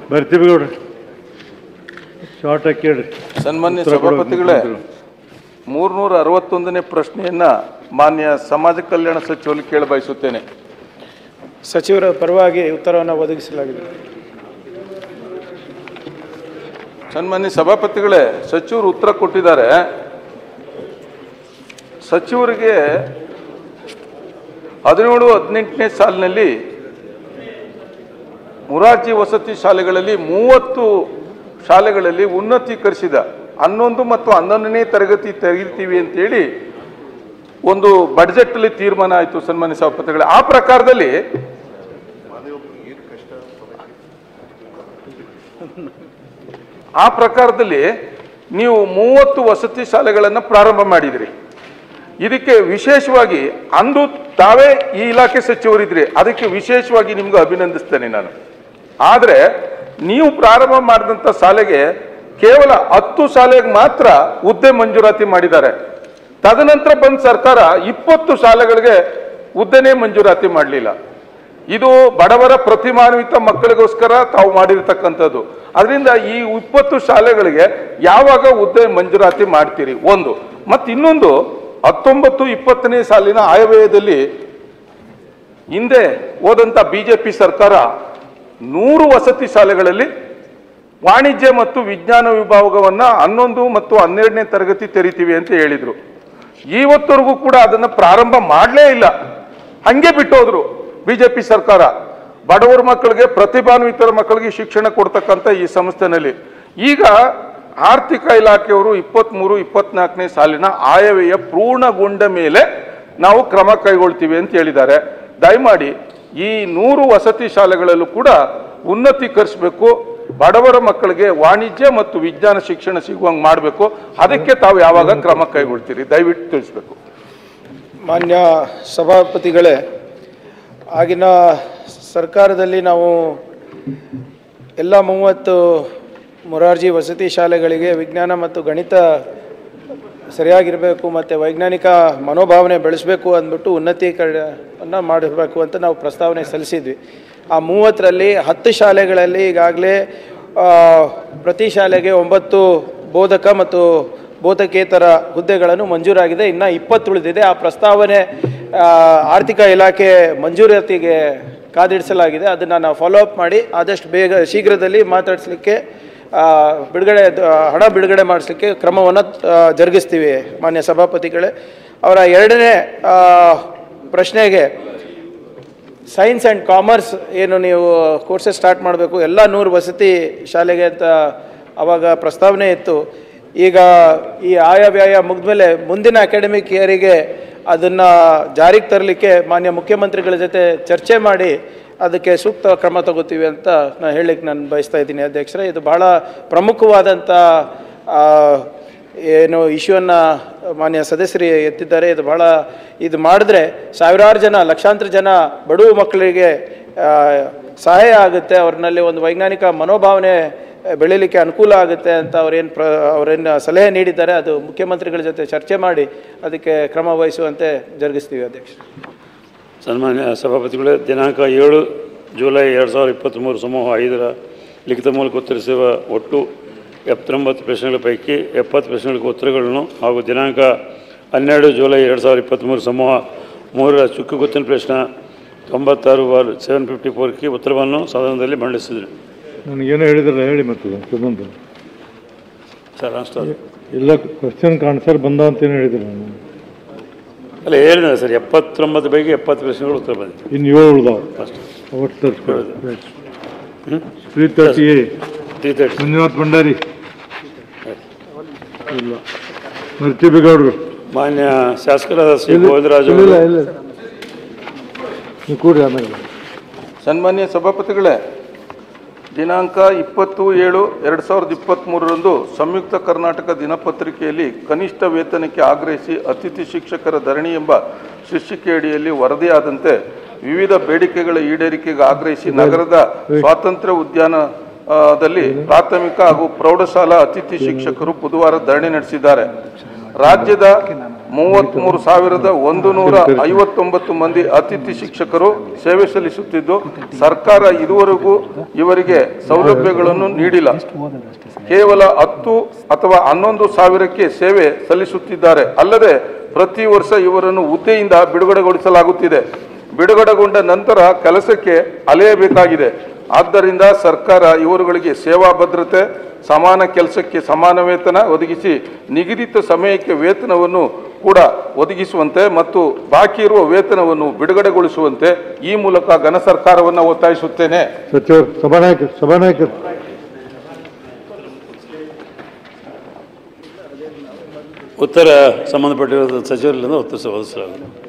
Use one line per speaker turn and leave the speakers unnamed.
ಬರ್ತೀವಿ ಗೌಡ್ರಿ ಶಾರ್ಟ್ ಆಗಿ ಕೇಳ್ರಿ
ಸನ್ಮಾನ್ಯ
ಉತ್ತರ ಕೊಡೋದು
ಸಭಾಪತಿಗಳೇ
ಮುಖ್ಯಮಂತ್ರಿಗಳು.
ಮೂರ್ನೂರ ಅರವತ್ತೊಂದನೇ ಪ್ರಶ್ನೆಯನ್ನ ಮಾನ್ಯ ಸಮಾಜ ಕಲ್ಯಾಣ ಸಚಿವರಿಗೆ ಕೇಳ ಬಯಸುತ್ತೇನೆ
ಸಚಿವರ ಪರವಾಗಿ ಉತ್ತರವನ್ನು ಒದಗಿಸಲಾಗಿದೆ
ಸನ್ಮಾನ್ಯ ಸಭಾಪತಿಗಳೇ ಸಚಿವರು ಉತ್ತರ ಕೊಟ್ಟಿದ್ದಾರೆ ಸಚಿವರಿಗೆ ಹದಿನೇಳು ಹದಿನೆಂಟನೇ ಸಾಲಿನಲ್ಲಿ ಮುರಾರ್ಜಿ ವಸತಿ ಶಾಲೆಗಳಲ್ಲಿ ಮೂವತ್ತು ಶಾಲೆಗಳಲ್ಲಿ ಉನ್ನತೀಕರಿಸಿದ ಹನ್ನೊಂದು ಮತ್ತು ಹನ್ನೊಂದನೇ ತರಗತಿ ತೆಗಿತೀವಿ ಅಂತೇಳಿ ಒಂದು ಬಡ್ಜೆಟ್ ಅಲ್ಲಿ ತೀರ್ಮಾನ ಆಯಿತು ಸನ್ಮಾನ್ಯ ಸಭಾಪತಿಗಳೇ ಆ ಪ್ರಕಾರದಲ್ಲಿ ಆ ಪ್ರಕಾರದಲ್ಲಿ ನೀವು ಮೂವತ್ತು ವಸತಿ ಶಾಲೆಗಳನ್ನು ಪ್ರಾರಂಭ ಮಾಡಿದ್ರಿ ಇದಕ್ಕೆ ವಿಶೇಷವಾಗಿ ಅಂದು ತಾವೇ ಈ ಇಲಾಖೆ ಸಚಿವರಿದ್ರಿ ಅದಕ್ಕೆ ವಿಶೇಷವಾಗಿ ನಿಮ್ಗೆ ಅಭಿನಂದಿಸ್ತೇನೆ ನಾನು ಆದರೆ ನೀವು ಪ್ರಾರಂಭ ಮಾಡಿದಂಥ ಶಾಲೆಗೆ ಕೇವಲ ಹತ್ತು ಶಾಲೆಗೆ ಮಾತ್ರ ಹುದ್ದೆ ಮಂಜೂರಾತಿ ಮಾಡಿದ್ದಾರೆ ತದನಂತರ ಬಂದ ಸರ್ಕಾರ ಇಪ್ಪತ್ತು ಶಾಲೆಗಳಿಗೆ ಹುದ್ದೆನೇ ಮಂಜೂರಾತಿ ಮಾಡಲಿಲ್ಲ ಇದು ಬಡವರ ಪ್ರತಿಮಾನ್ವಿತ ಮಕ್ಕಳಿಗೋಸ್ಕರ ತಾವು ಮಾಡಿರ್ತಕ್ಕಂಥದ್ದು ಅದರಿಂದ ಈ ಇಪ್ಪತ್ತು ಶಾಲೆಗಳಿಗೆ ಯಾವಾಗ ಹುದ್ದೆ ಮಂಜೂರಾತಿ ಮಾಡ್ತೀರಿ ಒಂದು ಮತ್ತು ಇನ್ನೊಂದು ಹತ್ತೊಂಬತ್ತು ಇಪ್ಪತ್ತನೇ ಸಾಲಿನ ಆಯವ್ಯಯದಲ್ಲಿ ಹಿಂದೆ ಹೋದಂಥ ಬಿ ಜೆ ಪಿ ಸರ್ಕಾರ ನೂರು ವಸತಿ ಶಾಲೆಗಳಲ್ಲಿ ವಾಣಿಜ್ಯ ಮತ್ತು ವಿಜ್ಞಾನ ವಿಭಾಗವನ್ನು ಹನ್ನೊಂದು ಮತ್ತು ಹನ್ನೆರಡನೇ ತರಗತಿ ತೆರಿತೀವಿ ಅಂತ ಹೇಳಿದರು ಇವತ್ತವರೆಗೂ ಕೂಡ ಅದನ್ನು ಪ್ರಾರಂಭ ಮಾಡಲೇ ಇಲ್ಲ ಹಂಗೆ ಬಿಟ್ಟೋದ್ರು ಬಿ ಜೆ ಪಿ ಸರ್ಕಾರ ಬಡವರ ಮಕ್ಕಳಿಗೆ ಪ್ರತಿಭಾನ್ವಿತರ ಮಕ್ಕಳಿಗೆ ಶಿಕ್ಷಣ ಕೊಡ್ತಕ್ಕಂಥ ಈ ಸಂಸ್ಥೆನಲ್ಲಿ ಈಗ ಆರ್ಥಿಕ ಇಲಾಖೆಯವರು ಇಪ್ಪತ್ತ್ಮೂರು ಇಪ್ಪತ್ನಾಲ್ಕನೇ ಸಾಲಿನ ಆಯವ್ಯಯ ಪೂರ್ಣಗೊಂಡ ಮೇಲೆ ನಾವು ಕ್ರಮ ಕೈಗೊಳ್ತೀವಿ ಅಂತ ಹೇಳಿದ್ದಾರೆ ದಯಮಾಡಿ ಈ ನೂರು ವಸತಿ ಶಾಲೆಗಳಲ್ಲೂ ಕೂಡ ಉನ್ನತೀಕರಿಸಬೇಕು ಬಡವರ ಮಕ್ಕಳಿಗೆ ವಾಣಿಜ್ಯ ಮತ್ತು ವಿಜ್ಞಾನ ಶಿಕ್ಷಣ ಸಿಗುವಂಗೆ ಮಾಡಬೇಕು ಅದಕ್ಕೆ ತಾವು ಯಾವಾಗ ಕ್ರಮ ಕೈಗೊಳ್ತೀರಿ ದಯವಿಟ್ಟು ತಿಳಿಸ್ಬೇಕು
ಮಾನ್ಯ ಸಭಾಪತಿಗಳೇ ಆಗಿನ ಸರ್ಕಾರದಲ್ಲಿ ನಾವು ಎಲ್ಲ ಮೂವತ್ತು ಮೊರಾರ್ಜಿ ವಸತಿ ಶಾಲೆಗಳಿಗೆ ವಿಜ್ಞಾನ ಮತ್ತು ಗಣಿತ ಸರಿಯಾಗಿರಬೇಕು ಮತ್ತು ವೈಜ್ಞಾನಿಕ ಮನೋಭಾವನೆ ಬೆಳೆಸಬೇಕು ಅಂದ್ಬಿಟ್ಟು ಉನ್ನತೀಕರಣವನ್ನು ಮಾಡಿರಬೇಕು ಅಂತ ನಾವು ಪ್ರಸ್ತಾವನೆ ಸಲ್ಲಿಸಿದ್ವಿ ಆ ಮೂವತ್ತರಲ್ಲಿ ಹತ್ತು ಶಾಲೆಗಳಲ್ಲಿ ಈಗಾಗಲೇ ಪ್ರತಿ ಶಾಲೆಗೆ ಒಂಬತ್ತು ಬೋಧಕ ಮತ್ತು ಬೋಧಕೇತರ ಹುದ್ದೆಗಳನ್ನು ಮಂಜೂರಾಗಿದೆ ಇನ್ನು ಇಪ್ಪತ್ತು ಉಳಿದಿದೆ ಆ ಪ್ರಸ್ತಾವನೆ ಆ, ಆರ್ಥಿಕ ಇಲಾಖೆ ಮಂಜೂರಾತಿಗೆ ಕಾದಿಡಿಸಲಾಗಿದೆ ಅದನ್ನು ನಾವು ಫಾಲೋ ಅಪ್ ಮಾಡಿ ಆದಷ್ಟು ಬೇಗ ಶೀಘ್ರದಲ್ಲಿ ಮಾತಾಡಿಸ್ಲಿಕ್ಕೆ ಆ, ಬಿಡುಗಡೆ ದ- ಹಣ ಬಿಡುಗಡೆ ಮಾಡಿಸ್ಲಿಕ್ಕೆ ಕ್ರಮವನ್ನು ಜರುಗಿಸ್ತೀವಿ ಮಾನ್ಯ ಸಭಾಪತಿಗಳೇ ಅವರ ಎರಡನೇ ಆ, ಪ್ರಶ್ನೆಗೆ ಸೈನ್ಸ್ ಆ್ಯಂಡ್ ಕಾಮರ್ಸ್ ಏನು ನೀವು ಕೋರ್ಸಸ್ ಸ್ಟಾರ್ಟ್ ಮಾಡಬೇಕು ಎಲ್ಲ ನೂರು ವಸತಿ ಶಾಲೆಗೆ ಅಂತ ಅವಾಗ ಪ್ರಸ್ತಾವನೆ ಇತ್ತು ಈಗ ಈ ಆಯವ್ಯಯ ಮುಗಿದ್ಮೇಲೆ ಮುಂದಿನ ಅಕಾಡೆಮಿಕ್ ಇಯರಿಗೆ ಅದನ್ನು ಜಾರಿಗೆ ತರಲಿಕ್ಕೆ ಮಾನ್ಯ ಮುಖ್ಯಮಂತ್ರಿಗಳ ಜೊತೆ ಚರ್ಚೆ ಮಾಡಿ ಅದಕ್ಕೆ ಸೂಕ್ತ ಕ್ರಮ ತಗೋತೀವಿ ಅಂತ ನಾನು ಹೇಳಲಿಕ್ಕೆ ನಾನು ಬಯಸ್ತಾ ಇದ್ದೀನಿ ಅಧ್ಯಕ್ಷರೇ ಇದು ಬಹಳ ಪ್ರಮುಖವಾದಂಥ ಆ, ಏನು ಇಶ್ಯೂವನ್ನು ಮಾನ್ಯ ಸದಸ್ಯರು ಎತ್ತಿದ್ದಾರೆ ಇದು ಬಹಳ ಇದು ಮಾಡಿದ್ರೆ ಸಾವಿರಾರು ಜನ ಲಕ್ಷಾಂತರ ಜನ ಬಡವ ಮಕ್ಕಳಿಗೆ ಆ, ಸಹಾಯ ಆಗುತ್ತೆ ಅವ್ರನ್ನಲ್ಲಿ ಒಂದು ವೈಜ್ಞಾನಿಕ ಮನೋಭಾವನೆ ಬೆಳೀಲಿಕ್ಕೆ ಅನುಕೂಲ ಆಗುತ್ತೆ ಅಂತ ಅವ್ರೇನು ಪ್ರ ಅವರೇನು ಸಲಹೆ ನೀಡಿದ್ದಾರೆ ಅದು ಮುಖ್ಯಮಂತ್ರಿಗಳ ಜೊತೆ ಚರ್ಚೆ ಮಾಡಿ ಅದಕ್ಕೆ ಕ್ರಮ ವಹಿಸುವಂತೆ ಜರುಗಿಸ್ತೀವಿ ಅಧ್ಯಕ್ಷ
ಸನ್ಮಾನ್ಯ ಸಭಾಪತಿಗಳೇ ದಿನಾಂಕ ಏಳು ಜುಲೈ ಎರಡು ಸಾವಿರದ ಇಪ್ಪತ್ತ್ಮೂರು ಸಮೂಹ ಐದರ ಲಿಖಿತ ಮೂಲಕ ಉತ್ತರಿಸುವ ಒಟ್ಟು ಎಪ್ಪತ್ತೊಂಬತ್ತು ಪ್ರಶ್ನೆಗಳ ಪೈಕಿ ಎಪ್ಪತ್ತು ಪ್ರಶ್ನೆಗಳಿಗೆ ಉತ್ತರಗಳನ್ನು ಹಾಗೂ ದಿನಾಂಕ ಹನ್ನೆರಡು ಜುಲೈ ಎರಡು ಸಾವಿರದ ಇಪ್ಪತ್ತ್ಮೂರು ಸಮೂಹ ಮೂರರ ಚುಕ್ಕು ಗುತ್ತಿನ ಪ್ರಶ್ನೆ ತೊಂಬತ್ತಾರು ಬಾರ್ ಸೆವೆನ್ ಫಿಫ್ಟಿ ಫೋರ್ಗೆ ಉತ್ತರವನ್ನು ಸದನದಲ್ಲಿ ಮಂಡಿಸಿದರು
ನನಗೇನೋ ಹೇಳಿದ್ರಲ್ಲ ಹೇಳಿ ಮತ್ತೆ ಸಂಬಂಧ
ಸರ್ ಅಷ್ಟು
ಇಲ್ಲ ಕ್ವಶನ್ ಆನ್ಸರ್ ಬಂದ ಅಂತೇನು ಹೇಳಿದ್ರು ನಾನು
ಅಲ್ಲ ಹೇಳಿದೆ ಸರ್ ಎಪ್ಪತ್ತೊಂಬತ್ತು ಪೈಕಿ ಎಪ್ಪತ್ತು ಪ್ರಶ್ನೆಗಳು ಉತ್ತರ ಬಂದಿದೆ
ಇನ್ನು ಏಳು ಉಳ್ದಾವ
ಅಷ್ಟು
ಅವತ್ತು ತರಿಸ್ಕೊಳ್ಳಿ three thirty
three thirty
Manjunath Bhandari ಇಲ್ಲ ಮರ್ತಿಬೇಗೌಡರು
ಮಾನ್ಯ ಶಾಸಕರಾದ ಶ್ರೀ ಗೋವಿಂದರಾಜು
ಇಲ್ಲ
ಅವರು
ಇಲ್ಲ ನೀವು ಕೂಡ್ರಿ ಆಮೇಲೆ
ಸನ್ಮಾನ್ಯ ಸಭಾಪತಿಗಳೇ ದಿನಾಂಕ ಇಪ್ಪತ್ತು ಏಳು ಎರಡು ಸಾವಿರದ ಇಪ್ಪತ್ತ್ಮೂರರಂದು ಸಂಯುಕ್ತ ಕರ್ನಾಟಕ ದಿನಪತ್ರಿಕೆಯಲ್ಲಿ ಕನಿಷ್ಠ ವೇತನಕ್ಕೆ ಆಗ್ರಹಿಸಿ ಅತಿಥಿ ಶಿಕ್ಷಕರ ಧರಣಿ ಎಂಬ ಶೀರ್ಷಿಕೆಯಡಿಯಲ್ಲಿ ವರದಿಯಾದಂತೆ ವಿವಿಧ ಬೇಡಿಕೆಗಳ ಈಡೇರಿಕೆಗೆ ಆಗ್ರಹಿಸಿ ನಗರದ ಸ್ವಾತಂತ್ರ್ಯ ಉದ್ಯಾನ ಆ, ದಲ್ಲಿ ಪ್ರಾಥಮಿಕ ಹಾಗೂ ಪ್ರೌಢಶಾಲಾ ಅತಿಥಿ ಶಿಕ್ಷಕರು ಬುಧವಾರ ಧರಣಿ ನಡೆಸಿದ್ದಾರೆ ರಾಜ್ಯದ ಮೂವತ್ತ್ಮೂರು ಸಾವಿರದ ಒಂದು ನೂರ ಐವತ್ತೊಂಬತ್ತು ಮಂದಿ ಅತಿಥಿ ಶಿಕ್ಷಕರು ಸೇವೆ ಸಲ್ಲಿಸುತ್ತಿದ್ದು ಸರ್ಕಾರ ಇದುವರೆಗೂ ಇವರಿಗೆ ಸೌಲಭ್ಯಗಳನ್ನು ನೀಡಿಲ್ಲ ಕೇವಲ ಹತ್ತು ಅಥವಾ ಹನ್ನೊಂದು ಸಾವಿರಕ್ಕೆ ಸೇವೆ ಸಲ್ಲಿಸುತ್ತಿದ್ದಾರೆ ಅಲ್ಲದೆ ಪ್ರತಿ ವರ್ಷ ಇವರನ್ನು ಹುದ್ದೆಯಿಂದ ಬಿಡುಗಡೆಗೊಳಿಸಲಾಗುತ್ತಿದೆ ಬಿಡುಗಡೆಗೊಂಡ ನಂತರ ಕೆಲಸಕ್ಕೆ ಅಲೆಯಬೇಕಾಗಿದೆ ಆದ್ದರಿಂದ ಸರ್ಕಾರ ಇವರುಗಳಿಗೆ ಸೇವಾ ಭದ್ರತೆ ಸಮಾನ ಕೆಲಸಕ್ಕೆ ಸಮಾನ ವೇತನ ಒದಗಿಸಿ ನಿಗದಿತ ಸಮಯಕ್ಕೆ ವೇತನವನ್ನು ಕೂಡ ಒದಗಿಸುವಂತೆ ಮತ್ತು ಬಾಕಿ ಇರುವ ವೇತನವನ್ನು ಬಿಡುಗಡೆಗೊಳಿಸುವಂತೆ ಈ ಮೂಲಕ ಘನ ಸರ್ಕಾರವನ್ನು ಒತ್ತಾಯಿಸುತ್ತೇನೆ
ಸಚಿವರು ಸಭಾನಾಯಕರು ಸಭಾನಾಯಕರು
ಉತ್ತರ ಸಂಬಂಧಪಟ್ಟಿರುವ ಸಚಿವರಿಂದ ಉತ್ತರ ಒದಗಿಸಲಾಗುತ್ತದೆ